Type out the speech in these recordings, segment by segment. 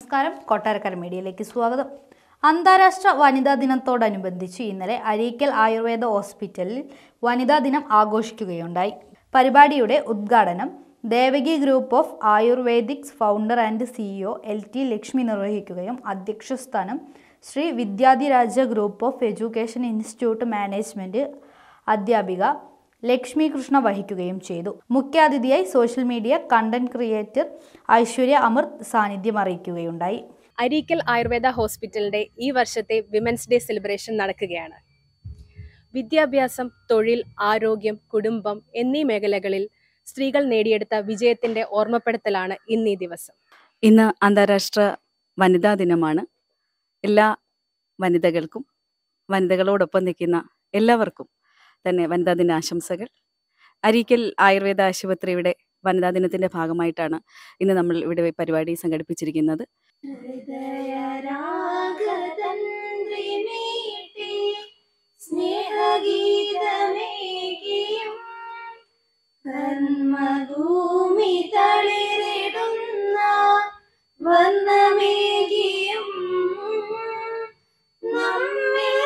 നമസ്കാരം കൊട്ടാരക്കര മീഡിയയിലേക്ക് സ്വാഗതം അന്താരാഷ്ട്ര വനിതാ ദിനത്തോടനുബന്ധിച്ച് ഇന്നലെ അരീക്കൽ ആയുർവേദ ഹോസ്പിറ്റലിൽ വനിതാ ദിനം ആഘോഷിക്കുകയുണ്ടായി പരിപാടിയുടെ ഉദ്ഘാടനം Devaki group of ayurvedics founder and CEO L T Lakshmi നിർവഹിക്കുകയും അധ്യക്ഷസ്ഥാനം Sri Vidyadhiraja group of education institute management അധ്യാപിക ലക്ഷ്മി കൃഷ്ണ വഹിക്കുകയും ചെയ്തു മുഖ്യാതിഥിയായി social media content creator Aishwarya Amrit സാന്നിധ്യം അറിയിക്കുകയുണ്ടായി അരീക്കൽ ആയുർവേദ ഹോസ്പിറ്റലിന്റെ ഈ വർഷത്തെ വിമൻസ് ഡേ സെലിബ്രേഷൻ നടക്കുകയാണ് വിദ്യാഭ്യാസം തൊഴിൽ ആരോഗ്യം കുടുംബം എന്നീ മേഖലകളിൽ സ്ത്രീകൾ നേടിയെടുത്ത വിജയത്തിന്റെ ഓർമ്മപ്പെടുത്തലാണ് ഇന്ന് ഈ ദിവസം ഇന്ന് അന്താരാഷ്ട്ര വനിതാ ദിനമാണ് എല്ലാ വനിതകൾക്കും വനിതകളോടൊപ്പം നിൽക്കുന്ന എല്ലാവർക്കും തന്നെ വനിതാ ദിന ആശംസകൾ അരീക്കൽ ആയുർവേദ ആശുപത്രിയുടെ വനിതാ ദിനത്തിന്റെ ഭാഗമായിട്ടാണ് ഇന്ന് നമ്മൾ ഇവിടെ പരിപാടി സംഘടിപ്പിച്ചിരിക്കുന്നത് ഹൃദയരാഗതന്ത്രിമീട്ടി സ്നേഹഗീതമേകിയും കർമ്മഭൂമി തളിരിടുന്ന വന്നമേകിയും നമ്മിൽ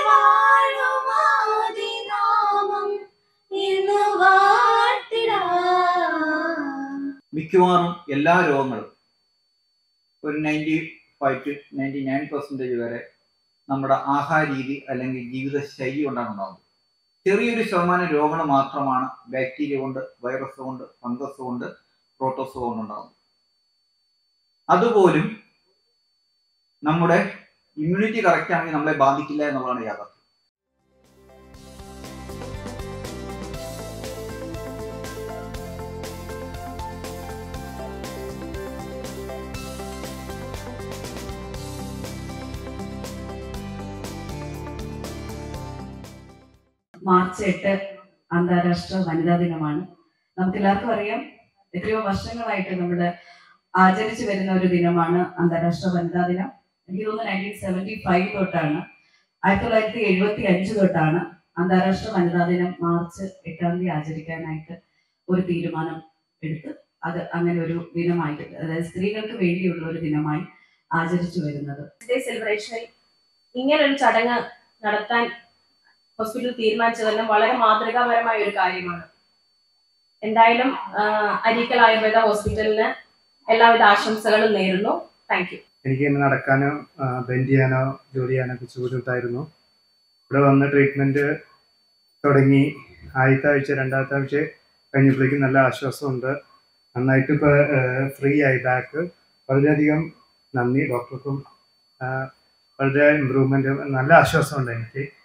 വാഴുമാതിനാമം ഇന്നു വാഴ്ത്തിടാം മിക്കവാറും എല്ലാ രോഗങ്ങളും ഒരു ninety five to ninety nine percentage വരെ നമ്മുടെ ആഹാര രീതി അല്ലെങ്കിൽ ജീവിതശൈലി കൊണ്ടാണ് ഉണ്ടാകുന്നത് ചെറിയൊരു ശതമാനം രോഗങ്ങൾ മാത്രമാണ് ബാക്ടീരിയ കൊണ്ട് വൈറസ് കൊണ്ട് ഫംഗസ് കൊണ്ട് പ്രോട്ടോസ് കൊണ്ട് ഉണ്ടാകുന്നത് അതുപോലും നമ്മുടെ ഇമ്മ്യൂണിറ്റി കറക്റ്റ് ആണെങ്കിൽ നമ്മളെ ബാധിക്കില്ല എന്നുള്ളതാണ് യാഥാർത്ഥ്യം മാർച്ച് എട്ട് അന്താരാഷ്ട്ര വനിതാ ദിനമാണ് നമുക്ക് എല്ലാവർക്കും അറിയാം എത്രയോ വർഷങ്ങളായിട്ട് നമ്മൾ ആചരിച്ചു വരുന്ന ഒരു ദിനമാണ് അന്താരാഷ്ട്ര വനിതാ ദിനം എനിക്ക് തോന്നുന്നു നയൻറ്റീൻ സെവൻറ്റി ഫൈവ് തൊട്ടാണ് ആയിരത്തി തൊള്ളായിരത്തി എഴുപത്തി അഞ്ച് തൊട്ടാണ് അന്താരാഷ്ട്ര വനിതാ ദിനം മാർച്ച് എട്ടാം തീയതി ആചരിക്കാനായിട്ട് ഒരു തീരുമാനം എടുത്ത് അത് അങ്ങനെ ഒരു ദിനമായിട്ട് അതായത് സ്ത്രീകൾക്ക് വേണ്ടിയുള്ള ഒരു ദിനമായി ആചരിച്ചു വരുന്നത് ഡേ സെലിബ്രേഷനിൽ ഇങ്ങനൊരു ചടങ്ങ് നടത്താൻ ഹോസ്പിറ്റൽ തീരുമാനിച്ചതെല്ലാം വളരെ മാതൃകാപരമായ ഒരു കാര്യമാണ് എന്തായാലും ആ, അരീക്കൽ ആയുർവേദ ഹോസ്പിറ്റലിന് എല്ലാവിധ ആശംസകളും നേരുന്നു താങ്ക് യു എനിക്ക് ഇന്ന് നടക്കാനോ ബെൻഡ് ചെയ്യാനോ ജോലി ചെയ്യാനോ ഒക്കെ ബുദ്ധിമുട്ടായിരുന്നു ഇവിടെ വന്ന് ട്രീറ്റ്മെൻറ്റ് തുടങ്ങി ആദ്യത്തെ ആഴ്ച രണ്ടാമത്തെ ആഴ്ച കഴിഞ്ഞപ്പോഴേക്കും നല്ല ആശ്വാസമുണ്ട് നന്നായിട്ട് ഇപ്പോൾ ഫ്രീ ആയി ബാക്ക് വളരെയധികം നന്ദി ഡോക്ടർക്കും ആ, വളരെ ഇമ്പ്രൂവ്മെൻറ്റ് നല്ല ആശ്വാസമുണ്ട് എനിക്ക്